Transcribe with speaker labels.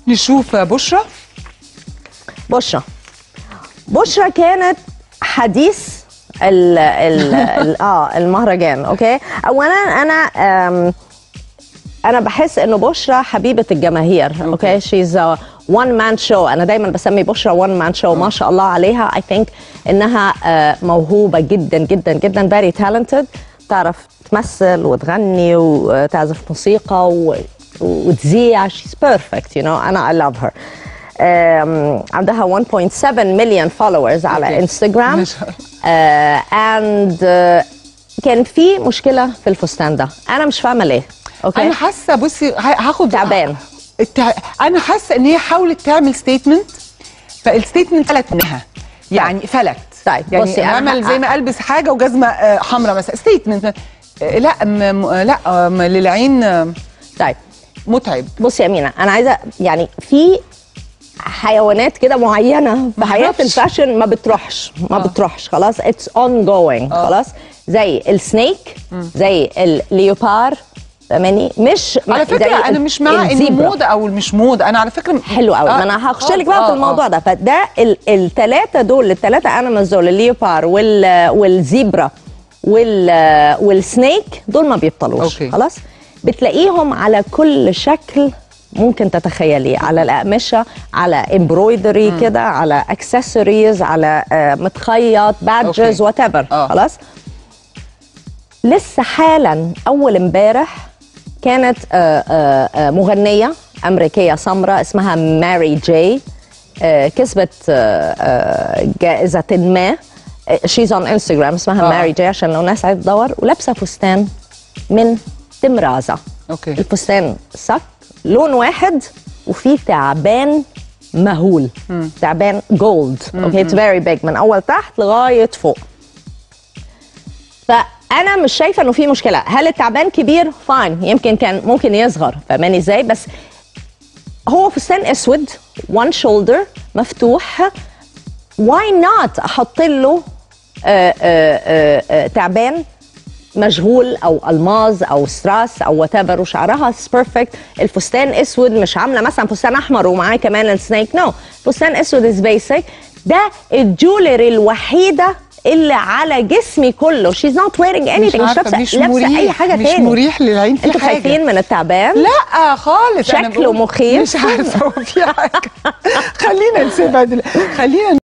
Speaker 1: نشوف بشرى
Speaker 2: بشرى بشرى كانت حديث ال ال ال اه المهرجان اوكي اولا انا أم انا بحس انه بشرى حبيبه الجماهير اوكي شيز وان مان شو انا دايما بسمي بشرى وان مان شو ما شاء الله عليها اي ثينك انها آه، موهوبه جدا جدا جدا فيري تالنتد تعرف تمثل وتغني وتعزف موسيقى و- وتذيع شيز بيرفكت يو نو انا اي لاف هير عندها 1.7 مليون فولورز على
Speaker 1: أوكي.
Speaker 2: انستغرام
Speaker 1: ما شاء
Speaker 2: اند كان في مشكله في الفستان ده انا مش فاهمه ليه اوكي
Speaker 1: انا حاسه بصي ه- هاخد
Speaker 2: تعبان.
Speaker 1: التع... انا حاسه ان هي حاولت تعمل ستيتمنت فالستيتمنت فلت منها يعني فلت
Speaker 2: طيب،
Speaker 1: يعني
Speaker 2: بصي، أنا
Speaker 1: عمل
Speaker 2: ه-
Speaker 1: زي ما البس حاجه وجزمه آه، حمراء مثلا ستيتمنت لا م... م- لا م- للعين آه،
Speaker 2: طيب
Speaker 1: متعب
Speaker 2: بصي يا امينه انا عايزه يعني في حيوانات كده معينه في حياه
Speaker 1: معرفش.
Speaker 2: الفاشن ما بتروحش ما بتروحش خلاص اتس اون جوينج خلاص زي السنيك زي الليوبار فاهماني مش
Speaker 1: على
Speaker 2: زي
Speaker 1: فكره انا مش مع انه
Speaker 2: الزيبرا.
Speaker 1: موضه او مش موضه انا على فكره
Speaker 2: حلو قوي
Speaker 1: آه،
Speaker 2: ما انا هخش
Speaker 1: آه،
Speaker 2: لك بقى
Speaker 1: آه،
Speaker 2: في الموضوع
Speaker 1: آه.
Speaker 2: ده فده الثلاثه دول الثلاثه انيمالز دول الليوبار وال والزيبرا وال والسنيك دول ما بيبطلوش
Speaker 1: أوكي.
Speaker 2: خلاص بتلاقيهم على كل شكل ممكن تتخيليه على الاقمشه على امبرويدري كده على اكسسوارز على آه، متخيط بادجز
Speaker 1: أوكي.
Speaker 2: وات ايفر
Speaker 1: آه.
Speaker 2: خلاص لسه حالا اول امبارح كانت آه، آه، آه، مغنيه امريكيه سمراء اسمها ماري جاي آه، كسبت آه، آه، جائزه ما شيز اون انستغرام اسمها
Speaker 1: آه.
Speaker 2: ماري جاي عشان لو ناس عايزه تدور ولابسه فستان من تمرازه
Speaker 1: اوكي
Speaker 2: الفستان صك لون واحد وفيه تعبان مهول تعبان جولد اوكي اتس فيري بيج من اول تحت لغايه فوق فانا مش شايفه انه في مشكله هل التعبان كبير فاين يمكن كان ممكن يصغر فاهماني ازاي بس هو فستان اسود وان شولدر مفتوح واي نوت احط له آه، آه، آه، آه، تعبان مشغول او الماظ او ستراس او وات ايفر وشعرها بيرفكت الفستان اسود مش عامله مثلا فستان احمر ومعاه كمان السنيك نو فستان اسود از بيسك ده الجولري الوحيده اللي على جسمي كله شيز نوت ويرينج اني مش
Speaker 1: عارفة،
Speaker 2: لابسه
Speaker 1: مش
Speaker 2: لابسه
Speaker 1: مريح
Speaker 2: اي حاجه
Speaker 1: مش
Speaker 2: تاني
Speaker 1: مريح للعين في
Speaker 2: انتوا
Speaker 1: حاجه
Speaker 2: خايفين من التعبان
Speaker 1: لا خالص أنا
Speaker 2: شكله
Speaker 1: بقول-
Speaker 2: مخيف.
Speaker 1: مش عارفه هو في حاجه خلينا نسيبها دل... خلينا